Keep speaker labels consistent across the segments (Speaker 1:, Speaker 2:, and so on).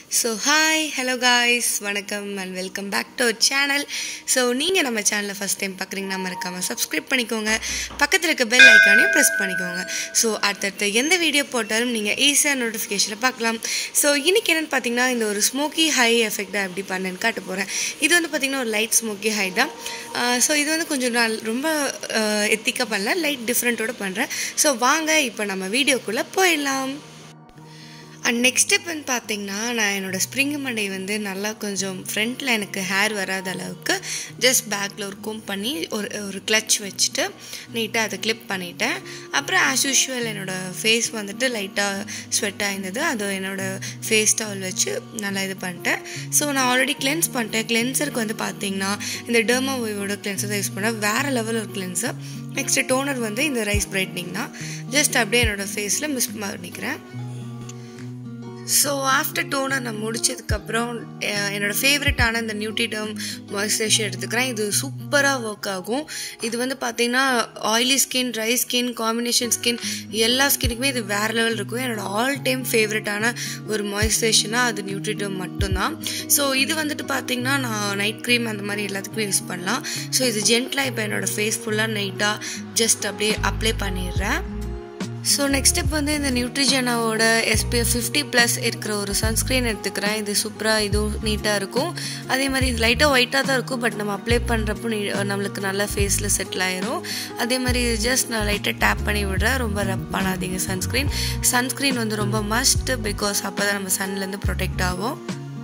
Speaker 1: so hi hello guys வணக்கம் and welcome back to our channel so நீங்கள் நம்ம சேனலை ஃபஸ்ட் டைம் பார்க்குறீங்கன்னா மறக்காமல் சப்ஸ்கிரைப் பண்ணிக்கோங்க பக்கத்தில் இருக்க பெல் ஐக்கானையும் ப்ரெஸ் பண்ணிக்கோங்க ஸோ அடுத்தடுத்த எந்த வீடியோ போட்டாலும் நீங்கள் ஈஸியாக நோட்டிஃபிகேஷனில் பார்க்கலாம் ஸோ இன்றைக்கி என்னென்னு பார்த்தீங்கன்னா இந்த ஒரு ஸ்மோக்கி ஹை எஃபெக்டாக எப்படி பண்ணேன்னு காட்ட போகிறேன் இது வந்து பார்த்திங்கன்னா ஒரு லைட் ஸ்மோக்கி ஹை தான் ஸோ இது வந்து கொஞ்சம் நாள் ரொம்ப எத்திக்காக பண்ணல லைட் டிஃப்ரெண்ட்டோட பண்ணுறேன் ஸோ வாங்க இப்போ நம்ம வீடியோக்குள்ளே போயிடலாம் அண்ட் நெக்ஸ்ட் ஸ்டெப் வந்து பார்த்தீங்கன்னா நான் என்னோடய ஸ்ப்ரிங் மண்டை வந்து நல்லா கொஞ்சம் ஃப்ரண்ட்டில் எனக்கு ஹேர் வராத அளவுக்கு ஜஸ்ட் பேக்கில் ஒரு கும் பண்ணி ஒரு ஒரு கிளச் வச்சுட்டு நீட்டாக அதை கிளிப் பண்ணிட்டேன் அப்புறம் ஆஸ் யூஷுவல் என்னோடய ஃபேஸ் வந்துட்டு லைட்டாக ஸ்வெட் ஆயிருந்தது அது என்னோடய ஃபேஸ் டவல் வச்சு நல்லா இது பண்ணிட்டேன் ஸோ நான் ஆல்ரெடி கிளென்ஸ் பண்ணிட்டேன் கிளென்சருக்கு வந்து பார்த்தீங்கன்னா இந்த டெர்மா ஓயோட கிளென்சர் தான் யூஸ் பண்ணேன் வேறு லெவல் ஒரு கிளென்சர் நெக்ஸ்ட்டு டோனர் வந்து இந்த ரைஸ் பிரைட்னிங் தான் ஜஸ்ட் அப்படியே என்னோடய ஃபேஸில் மிஸ் பண்ணிக்கிறேன் ஸோ ஆஃப்டர் டோனர் நான் முடிச்சதுக்கப்புறம் என்னோடய ஃபேவரட்டான இந்த நியூட்ரிடம் மாய்ஸ்சரைசர் எடுத்துக்கிறேன் இது சூப்பராக ஒர்க் ஆகும் இது வந்து பார்த்திங்கன்னா oily skin dry skin combination skin எல்லா ஸ்கின்னுக்குமே இது வேறு லெவல் இருக்கும் என்னோடய ஆல் டைம் ஃபேவரட்டான ஒரு மாய்ஸ்சரைசர்னால் அது நியூட்ரிடம் மட்டும்தான் ஸோ இது வந்துட்டு பார்த்திங்கன்னா நான் நைட் க்ரீம் அந்த மாதிரி எல்லாத்துக்குமே யூஸ் பண்ணலாம் ஸோ இது ஜென்ட்லாக இப்போ என்னோடய ஃபேஸ் ஃபுல்லாக நைட்டாக ஜஸ்ட் அப்படியே அப்ளை பண்ணிடுறேன் ஸோ நெக்ஸ்ட் ஸ்டெப் வந்து இந்த நியூட்ரிஜனாவோட எஸ்பிஎஃப் ஃபிஃப்டி ப்ளஸ் இருக்கிற ஒரு சன்ஸ்க்ரீன் எடுத்துக்கிறேன் இது சூப்பராக இதுவும் நீட்டாக இருக்கும் அதே மாதிரி இது லைட்டாக ஒயிட்டாக தான் இருக்கும் பட் நம்ம அப்ளை பண்ணுறப்போ நீ நம்மளுக்கு நல்லா ஃபேஸில் செட்டில் ஆயிரும் அதே மாதிரி ஜஸ்ட் நான் லைட்டாக டேப் பண்ணி விடுறேன் ரொம்ப ரப் பண்ணாதீங்க சன்ஸ்க்ரீன் சன்ஸ்க்ரீன் வந்து ரொம்ப மஸ்ட் பிகாஸ் அப்போ தான் நம்ம சன்லேருந்து ப்ரொடெக்ட் ஆகும்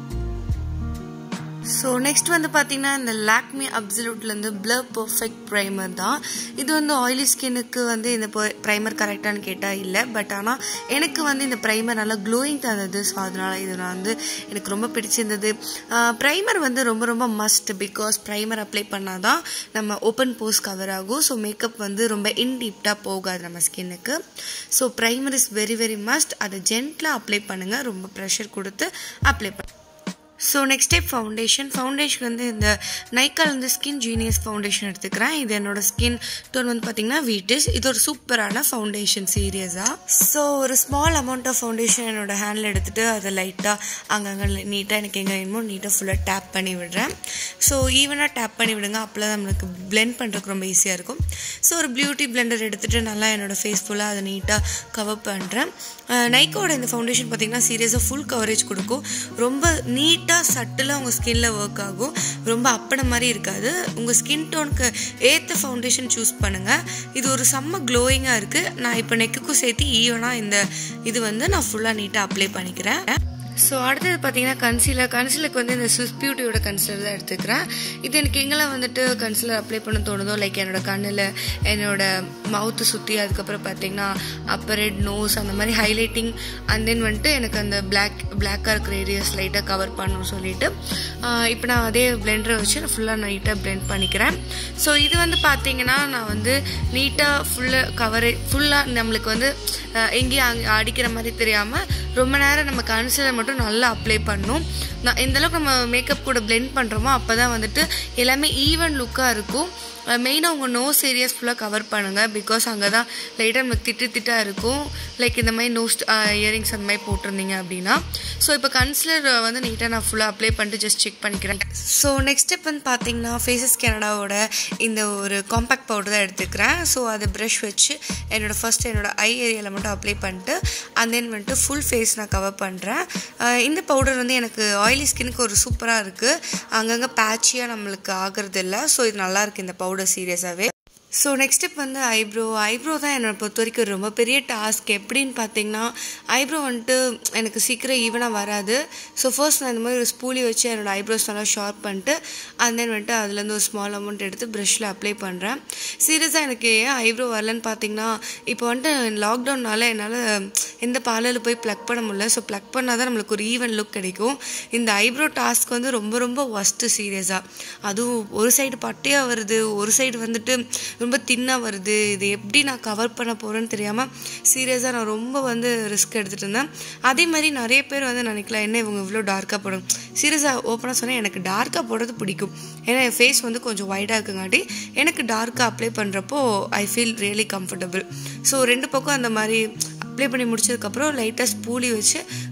Speaker 1: ஸோ நெக்ஸ்ட் வந்து பார்த்தீங்கன்னா இந்த லாக்மி அப்சல்யூட்லேருந்து ப்ளர் பர்ஃபெக்ட் ப்ரைமர் தான் இது வந்து ஆயிலி ஸ்கின்னுக்கு வந்து இந்த ப்ரைமர் கரெக்டானு கேட்டால் இல்லை பட் ஆனால் எனக்கு வந்து இந்த ப்ரைமர் நல்லா க்ளோயிங் தந்தது ஸோ அதனால் இது நான் வந்து எனக்கு ரொம்ப பிடிச்சிருந்தது ப்ரைமர் வந்து ரொம்ப ரொம்ப மஸ்ட் பிகாஸ் ப்ரைமர் அப்ளை பண்ணால் தான் நம்ம ஓப்பன் போஸ் கவர் ஆகும் ஸோ மேக்கப் வந்து ரொம்ப இன்டீப்டாக போகாது நம்ம ஸ்கின்னுக்கு so primer is very very must அதை ஜென்ட்லாக அப்ளை பண்ணுங்கள் ரொம்ப ப்ரெஷர் கொடுத்து அப்ளை பண்ண so next step foundation foundation வந்து இந்த நைக்கால் வந்து ஸ்கின் ஜீனியஸ் ஃபவுண்டேஷன் எடுத்துக்கிறேன் இது என்னோட ஸ்கின் டோன் வந்து பார்த்தீங்கன்னா வீட்டிஸ் இது ஒரு சூப்பரான ஃபவுண்டேஷன் சீரியஸாக ஸோ ஒரு ஸ்மால் அமௌண்ட் ஆஃப் ஃபவுண்டேஷன் என்னோட ஹேண்டில் எடுத்துகிட்டு அதை லைட்டாக அங்கங்கே நீட்டாக எனக்கு எங்கே வேணுமோ நீட்டாக ஃபுல்லாக டேப் பண்ணி விடுறேன் ஸோ ஈவனாக டேப் பண்ணி விடுங்க அப்போ தான் நம்மளுக்கு பிளெண்ட் பண்ணுறதுக்கு ரொம்ப ஈஸியாக இருக்கும் ஸோ ஒரு பியூட்டி பிளெண்டர் எடுத்துகிட்டு நல்லா என்னோடய ஃபேஸ் ஃபுல்லாக அதை நீட்டாக கவர் பண்ணுறேன் நைக்கோட இந்த ஃபவுண்டேஷன் பார்த்திங்கன்னா சீரியஸாக ஃபுல் கவரேஜ் கொடுக்கும் ரொம்ப நீட்டாக நீட்டாக சட்டிலாக உங்கள் ஸ்கின்ல ஒர்க் ஆகும் ரொம்ப அப்பட மாதிரி இருக்காது உங்கள் ஸ்கின் டோனுக்கு ஏற்ற ஃபவுண்டேஷன் சூஸ் பண்ணுங்கள் இது ஒரு செம்ம க்ளோயிங்காக இருக்குது நான் இப்போ நெக்குக்கும் சேர்த்து ஈவனாக இந்த இது வந்து நான் ஃபுல்லாக நீட்டாக அப்ளை பண்ணிக்கிறேன் ஸோ அடுத்தது பார்த்தீங்கன்னா கன்சீலர் கன்சீலருக்கு வந்து இந்த ஸ்விஸ் பியூட்டியோட கன்சிலர் தான் எடுத்துக்கிறேன் இது எனக்கு எங்கெல்லாம் வந்துட்டு கன்சிலர் அப்ளை பண்ண தோணுதோ லைக் என்னோட கண்ணில் என்னோட மவுத்து சுற்றி அதுக்கப்புறம் பார்த்தீங்கன்னா அப்பர் ரெட் நோஸ் அந்த மாதிரி ஹைலைட்டிங் அண்ட் தென் வந்துட்டு எனக்கு அந்த பிளாக் பிளாக்காக இருக்கிற ஏரியாஸ் லைட்டாக கவர் பண்ணணும்னு சொல்லிட்டு இப்போ நான் அதே பிளெண்டரை வச்சு நான் ஃபுல்லாக நீட்டாக பிளெண்ட் பண்ணிக்கிறேன் ஸோ இது வந்து பார்த்தீங்கன்னா நான் வந்து நீட்டாக ஃபுல்லாக கவரேஜ் ஃபுல்லாக நம்மளுக்கு வந்து எங்கேயும் அங்கே அடிக்கிற மாதிரி தெரியாமல் ரொம்ப நேரம் நம்ம கன்சிலர் மட்டும் நல்லா அப்ளை பண்ணும் நான் எந்தளவுக்கு நம்ம மேக்கப் கூட பிளெண்ட் பண்ணுறோமோ அப்போ தான் வந்துட்டு எல்லாமே ஈவன் லுக்காக இருக்கும் மெயினாக உங்கள் நோஸ் ஏரியாஸ் ஃபுல்லாக கவர் பண்ணுங்கள் பிகாஸ் அங்கே தான் லைட்டாக நமக்கு திட்டு திட்டாக இருக்கும் லைக் இந்த மாதிரி நோஸ் இயரிங்ஸ் அந்த மாதிரி போட்டிருந்தீங்க அப்படின்னா ஸோ இப்போ கன்சிலர் வந்து நீட்டாக நான் ஃபுல்லாக அப்ளை பண்ணிட்டு ஜஸ்ட் செக் பண்ணிக்கிறேன் ஸோ நெக்ஸ்ட் ஸ்டெப் வந்து பார்த்தீங்கன்னா ஃபேஸஸ் கனடாவோட இந்த ஒரு காம்பேக்ட் பவுடர் தான் எடுத்துக்கிறேன் ஸோ அதை ப்ரஷ் வச்சு என்னோடய ஃபஸ்ட்டு என்னோடய ஐ ஏரியாவில் மட்டும் அப்ளை பண்ணிட்டு அண்ட் தென் வந்துட்டு ஃபுல் ஃபேஸ் நான் கவர் பண்ணுறேன் இந்த பவுடர் வந்து எனக்கு ஆயிலி ஸ்கின்னுக்கு ஒரு சூப்பராக இருக்குது அங்கங்கே பேச்சியாக நம்மளுக்கு ஆகிறது இல்லை ஸோ இது நல்லாயிருக்கு இந்த பவுடர் பவுடர் சீரியஸாகவே ஸோ நெக்ஸ்ட் ஸ்டெப் வந்து ஐப்ரோ ஐப்ரோ தான் என்னை பொறுத்த வரைக்கும் ரொம்ப பெரிய டாஸ்க் எப்படின்னு பார்த்தீங்கன்னா ஐப்ரோ வந்துட்டு எனக்கு சீக்கிரம் ஈவனாக வராது ஸோ ஃபர்ஸ்ட் நான் இந்த மாதிரி ஒரு ஸ்பூலி வச்சு என்னோடய ஐப்ரோஸ் நல்லா ஷார்ப் பண்ணிட்டு அண்ட் தென் வந்துட்டு அதுலேருந்து ஒரு ஸ்மால் அமௌண்ட் எடுத்து ப்ரஷில் அப்ளை பண்ணுறேன் சீரியஸாக எனக்கு ஏன் ஐப்ரோ வரலன்னு பார்த்தீங்கன்னா இப்போ வந்துட்டு லாக்டவுன்னால என்னால் எந்த பார்லரில் போய் ப்ளக் பண்ண முடியல ஸோ ப்ளக் பண்ணால் தான் நம்மளுக்கு ஒரு ஈவன் லுக் கிடைக்கும் இந்த ஐப்ரோ டாஸ்க் வந்து ரொம்ப ரொம்ப ஒஸ்ட்டு சீரியஸாக அதுவும் ஒரு சைடு பட்டையாக வருது ஒரு சைடு வந்துட்டு ரொம்ப தின்னாக வருது இது எப்படி நான் கவர் பண்ண போகிறேன்னு தெரியாமல் சீரியஸாக நான் ரொம்ப வந்து ரிஸ்க் எடுத்துகிட்டு இருந்தேன் அதே மாதிரி நிறைய பேர் வந்து நினைக்கலாம் என்ன இவங்க இவ்வளோ டார்க்காக போடும் சீரியஸாக ஓப்பனாக சொன்னால் எனக்கு டார்க்காக போடுறது பிடிக்கும் ஏன்னா என் ஃபேஸ் வந்து கொஞ்சம் ஒயிட்டாக இருக்குங்காட்டி எனக்கு டார்க்காக அப்ளை பண்ணுறப்போ I feel really comfortable so ரெண்டு பக்கம் அந்த மாதிரி அப்ளை பண்ணி முடிச்சதுக்கப்புறம் லைட்டாக ஸ்பூலி வச்சு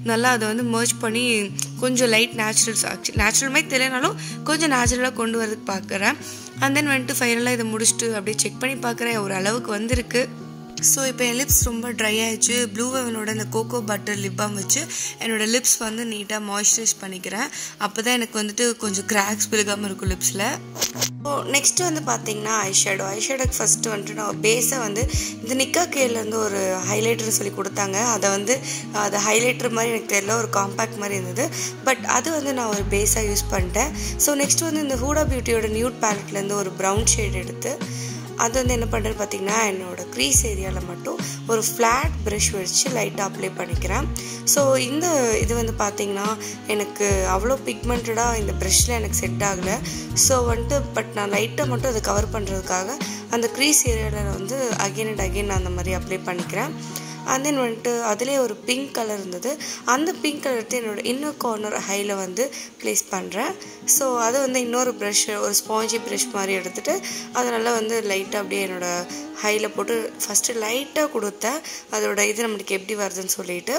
Speaker 1: நல்லா அதை வந்து மர்ஜ் பண்ணி கொஞ்சம் லைட் நேச்சுரல்ஸ் ஆக்சுவலி நேச்சுரல் மாதிரி தெரியலனாலும் கொஞ்சம் நேச்சுரலாக கொண்டு வரதுக்கு பார்க்குறேன் அண்ட் தென் வந்துட்டு ஃபைனலாக இதை முடிச்சுட்டு அப்படியே செக் பண்ணி பார்க்குறேன் ஒரு அளவுக்கு வந்திருக்கு ஸோ இப்போ என் லிப்ஸ் ரொம்ப ட்ரை ஆயிடுச்சு ப்ளூ வெவனோட இந்த கோகோ பட்டர் லிப் பாம் வச்சு என்னோட லிப்ஸ் வந்து நீட்டாக மாய்ஸ்சரைஸ் பண்ணிக்கிறேன் அப்போ தான் எனக்கு வந்துட்டு கொஞ்சம் கிராக்ஸ் விழுகாமல் இருக்கும் லிப்ஸில் ஸோ நெக்ஸ்ட்டு வந்து பார்த்தீங்கன்னா ஐஷேடோ ஐஷேடோக்கு ஃபஸ்ட்டு வந்துட்டு நான் பேஸை வந்து இந்த நிக்கா கேலேருந்து ஒரு ஹைலைட்டர் சொல்லி கொடுத்தாங்க அதை வந்து அது ஹைலைட்டர் மாதிரி எனக்கு தெரியல ஒரு காம்பேக்ட் மாதிரி இருந்தது பட் அது வந்து நான் ஒரு பேஸாக யூஸ் பண்ணிட்டேன் ஸோ நெக்ஸ்ட் வந்து இந்த ஹூடா பியூட்டியோட நியூட் பேலட்லேருந்து ஒரு ப்ரௌன் ஷேட் எடுத்து அது வந்து என்ன பண்ணுறது பார்த்தீங்கன்னா என்னோடய க்ரீஸ் ஏரியாவில் மட்டும் ஒரு ஃப்ளாட் ப்ரஷ் வச்சு லைட்டாக அப்ளை பண்ணிக்கிறேன் ஸோ இந்த இது வந்து பார்த்திங்கன்னா எனக்கு அவ்வளோ பிக்மெண்டடாக இந்த ப்ரஷ்ஷில் எனக்கு செட் ஆகலை ஸோ வந்துட்டு பட் நான் லைட்டாக மட்டும் அதை கவர் பண்ணுறதுக்காக அந்த க்ரீஸ் ஏரியாவில் வந்து அகெயின் அண்ட் அகெயின் நான் அந்த மாதிரி அப்ளை பண்ணிக்கிறேன் அண்ட் தென் வந்துட்டு அதிலே ஒரு பிங்க் கலர் இருந்தது அந்த பிங்க் கலர் எடுத்து என்னோடய இன்னர் கார்னர் ஹையில் வந்து ப்ளேஸ் பண்ணுறேன் ஸோ அதை வந்து இன்னொரு ப்ரஷ் ஒரு ஸ்பாஞ்சி ப்ரஷ் மாதிரி எடுத்துகிட்டு அதை நல்லா வந்து லைட்டாக அப்படியே என்னோடய ஹையில் போட்டு ஃபஸ்ட்டு லைட்டாக கொடுத்தேன் அதோட இது நம்மளுக்கு எப்படி வருதுன்னு சொல்லிட்டு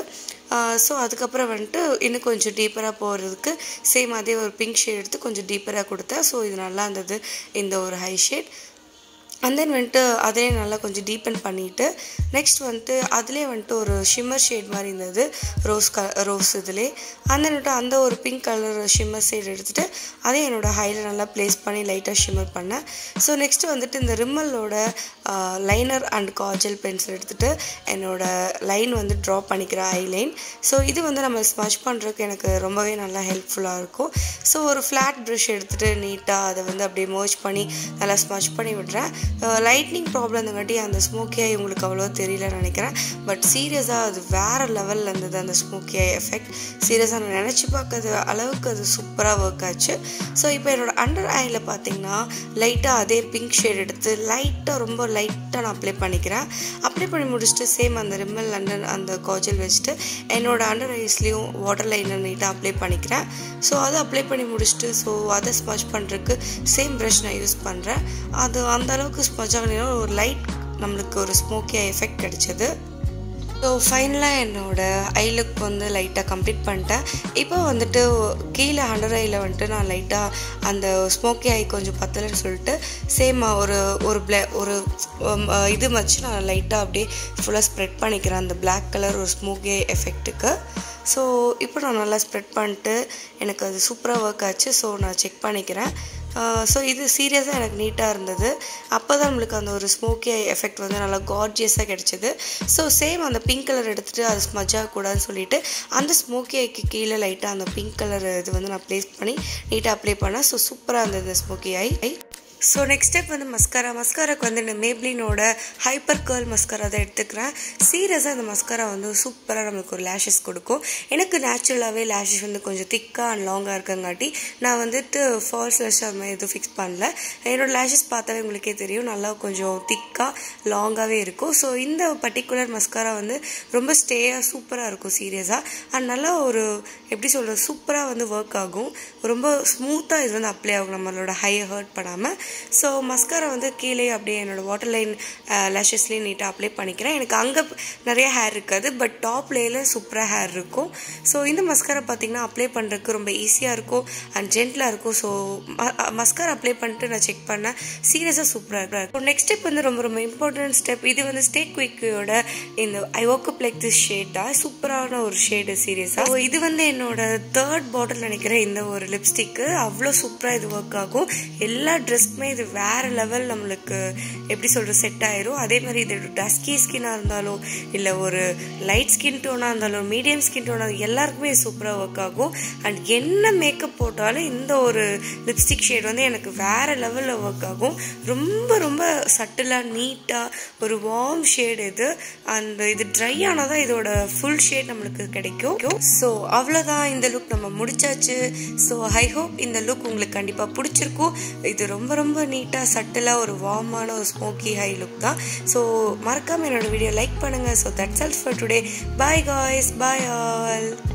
Speaker 1: ஸோ அதுக்கப்புறம் வந்துட்டு இன்னும் கொஞ்சம் டீப்பராக போகிறதுக்கு சேம் அதே ஒரு பிங்க் ஷேட் எடுத்து கொஞ்சம் டீப்பராக கொடுத்தேன் ஸோ இது நல்லா இருந்தது இந்த ஒரு ஹை ஷேட் அண்ட் தென் வந்துட்டு அதிலே நல்லா கொஞ்சம் டீப்பன் பண்ணிவிட்டு நெக்ஸ்ட் வந்துட்டு அதிலே வந்துட்டு ஒரு ஷிம்மர் ஷேட் மாதிரி இருந்தது ரோஸ் க ரோஸ் இதிலே அந்த வந்துட்டு அந்த ஒரு பிங்க் கலர் ஷிம்மர் ஷேட் எடுத்துகிட்டு அதே என்னோடய ஹையில் நல்லா ப்ளேஸ் பண்ணி லைட்டாக ஷிம்மர் பண்ணேன் ஸோ நெக்ஸ்ட்டு வந்துட்டு இந்த ரிம்மலோட லைனர் அண்ட் காஜல் பென்சில் எடுத்துகிட்டு என்னோடய லைன் வந்து ட்ரா பண்ணிக்கிறேன் ஐ லைன் ஸோ இது வந்து நம்ம ஸ்மச் பண்ணுறதுக்கு எனக்கு ரொம்பவே நல்லா ஹெல்ப்ஃபுல்லாக இருக்கும் ஸோ ஒரு ஃப்ளாட் ப்ரஷ் எடுத்துகிட்டு நீட்டாக அதை வந்து அப்படியே மோச் பண்ணி நல்லா ஸ்மச் பண்ணி விடுறேன் லைட்னிங் ப்ராப்ளம் இருந்தங்காட்டி அந்த ஸ்மோக்கியாக இவங்களுக்கு அவ்வளோ தெரியலன்னு நினைக்கிறேன் பட் சீரியஸாக அது வேறு லெவலில் இருந்தது அந்த ஸ்மோக்கியாக எஃபெக்ட் சீரியஸாக நான் நினச்சி பார்க்கறது அளவுக்கு அது சூப்பராக ஒர்க் ஆச்சு ஸோ இப்போ என்னோடய அண்டர் ஐயில் பார்த்தீங்கன்னா லைட்டாக அதே பிங்க் ஷேட் எடுத்து லைட்டாக ரொம்ப லைட்டாக நான் அப்ளை பண்ணிக்கிறேன் அப்ளை பண்ணி முடிச்சுட்டு சேம் அந்த ரிம்மல் அண்டர் அந்த காஜல் வச்சுட்டு என்னோடய அண்டர் ஐஸ்லேயும் வாட்டர் லைனர் நீட்டாக அப்ளை பண்ணிக்கிறேன் ஸோ அதை அப்ளை பண்ணி முடிச்சுட்டு ஸோ அதை ஸ்மச் பண்ணுறதுக்கு சேம் ப்ரஷ் நான் யூஸ் பண்ணுறேன் அது அந்த அளவுக்கு ஸ்மச் ஆகலைன்னா ஒரு லைட் நம்மளுக்கு ஒரு ஸ்மோக்கியாக எஃபெக்ட் கிடைச்சது ஸோ ஃபைனலாக என்னோடய ஐ லுக் வந்து லைட்டாக கம்ப்ளீட் பண்ணிட்டேன் இப்போ வந்துட்டு கீழே ஹண்டர் ஐயில் வந்துட்டு நான் லைட்டாக அந்த ஸ்மோக்கி ஐ கொஞ்சம் பத்தலைன்னு சொல்லிட்டு சேம் ஒரு ஒரு பிளே ஒரு இது வச்சு நான் லைட்டாக அப்படியே ஃபுல்லாக ஸ்ப்ரெட் பண்ணிக்கிறேன் அந்த பிளாக் கலர் ஒரு ஸ்மோக்கி எஃபெக்ட்டுக்கு ஸோ இப்போ நான் நல்லா ஸ்ப்ரெட் பண்ணிட்டு எனக்கு அது சூப்பராக ஒர்க் ஆச்சு ஸோ நான் செக் பண்ணிக்கிறேன் ஸோ இது சீரியஸாக எனக்கு நீட்டாக இருந்தது அப்போ தான் நம்மளுக்கு அந்த ஒரு ஸ்மோக்கி எஃபெக்ட் வந்து நல்லா கார்ஜியஸாக கிடச்சிது ஸோ சேம் அந்த பிங்க் கலர் எடுத்துகிட்டு அது ஸ்மஜ் ஆகக்கூடாதுன்னு சொல்லிட்டு அந்த ஸ்மோக்கி ஐக்கு கீழே லைட்டாக அந்த பிங்க் கலர் இது வந்து நான் ப்ளேஸ் பண்ணி நீட்டாக அப்ளை பண்ணேன் ஸோ சூப்பராக இருந்தது இந்த smoky eye so next step வந்து மஸ்காரா மஸ்காராக்கு வந்து இந்த மேப்ளினோட ஹைப்பர் கேர்ள் மஸ்காரா தான் எடுத்துக்கிறேன் சீரியஸாக இந்த மஸ்காரா வந்து சூப்பராக நம்மளுக்கு ஒரு லேஷஸ் கொடுக்கும் எனக்கு நேச்சுரலாகவே லேஷஸ் வந்து கொஞ்சம் திக்காக அண்ட் லாங்காக இருக்கங்காட்டி நான் வந்துட்டு ஃபால்ஸ் லேஷ் அது மாதிரி எதுவும் ஃபிக்ஸ் பண்ணல என்னோட லேஷஸ் பார்த்தாவே உங்களுக்கே தெரியும் நல்லா கொஞ்சம் திக்காக லாங்காகவே இருக்கும் ஸோ இந்த பர்டிகுலர் மஸ்காரா வந்து ரொம்ப ஸ்டேயாக சூப்பராக இருக்கும் சீரியஸாக அண்ட் நல்லா ஒரு எப்படி சொல்கிறது சூப்பராக வந்து ஒர்க் ஆகும் ரொம்ப ஸ்மூத்தாக இது வந்து அப்ளை ஆகும் நம்மளோட ஹையை ஹர்ட் பண்ணாமல் ஸோ மஸ்காரா வந்து கீழே அப்படியே என்னோடய வாட்டர் லைன் லேஷஸ்லேயும் நீட்டாக அப்ளை பண்ணிக்கிறேன் எனக்கு அங்கே நிறைய ஹேர் இருக்காது பட் டாப் லேயில் சூப்பராக ஹேர் இருக்கும் ஸோ இந்த மஸ்காரா பார்த்திங்கன்னா அப்ளை பண்ணுறதுக்கு ரொம்ப ஈஸியாக இருக்கும் அண்ட் ஜென்டலாக இருக்கும் ஸோ மஸ்காரா அப்ளை பண்ணிட்டு நான் செக் பண்ணேன் சீரியஸாக சூப்பராக இருக்கும் நெக்ஸ்ட் ஸ்டெப் வந்து ரொம்ப ரொம்ப இம்பார்ட்டன்ட் ஸ்டெப் இது வந்து ஸ்டே குவிக்கோட இந்த ஐ ஒர்க் லைக் திஸ் ஷேட்டா சூப்பரான ஒரு ஷேடு சீரியஸாக ஸோ இது வந்து என்னோட தேர்ட் பாட்டில் நினைக்கிறேன் இந்த ஒரு லிப்ஸ்டிக்கு அவ்வளோ சூப்பராக இது ஒர்க் ஆகும் எல்லா ட்ரெஸ்க்குமே இது வேற லெவல் நம்மளுக்கு எப்படி சொல்கிறது செட் ஆயிரும் அதே மாதிரி இது டஸ்கி ஸ்கின்னாக இருந்தாலும் இல்லை ஒரு லைட் ஸ்கின் டோனாக இருந்தாலும் மீடியம் ஸ்கின் டோனாக எல்லாருக்குமே சூப்பராக ஒர்க் ஆகும் அண்ட் என்ன மேக்கப் போட்டாலும் இந்த ஒரு லிப்ஸ்டிக் ஷேட் வந்து எனக்கு வேற லெவலில் ஒர்க் ஆகும் ரொம்ப ரொம்ப சட்டிலாக நீட்டாக ஒரு வார்ம் ஷேட் இது அண்ட் இது ட்ரை ஆனால் தான் இதோட ஃபுல் ஷேட் நம்மளுக்கு கிடைக்கும் ஸோ அவ்வளோதான் இந்த லுக் நம்ம முடிச்சாச்சு ஸோ ஐ ஹோப் இந்த லுக் உங்களுக்கு கண்டிப்பாக பிடிச்சிருக்கும் இது ரொம்ப ரொம்ப நீட்டாக சட்டிலாக ஒரு வார்மான ஒரு ஸ்மோக்கி ஹை லுக் தான் ஸோ மறக்காமல் என்னோட வீடியோ லைக் பண்ணுங்கள் so that's all for today bye guys bye all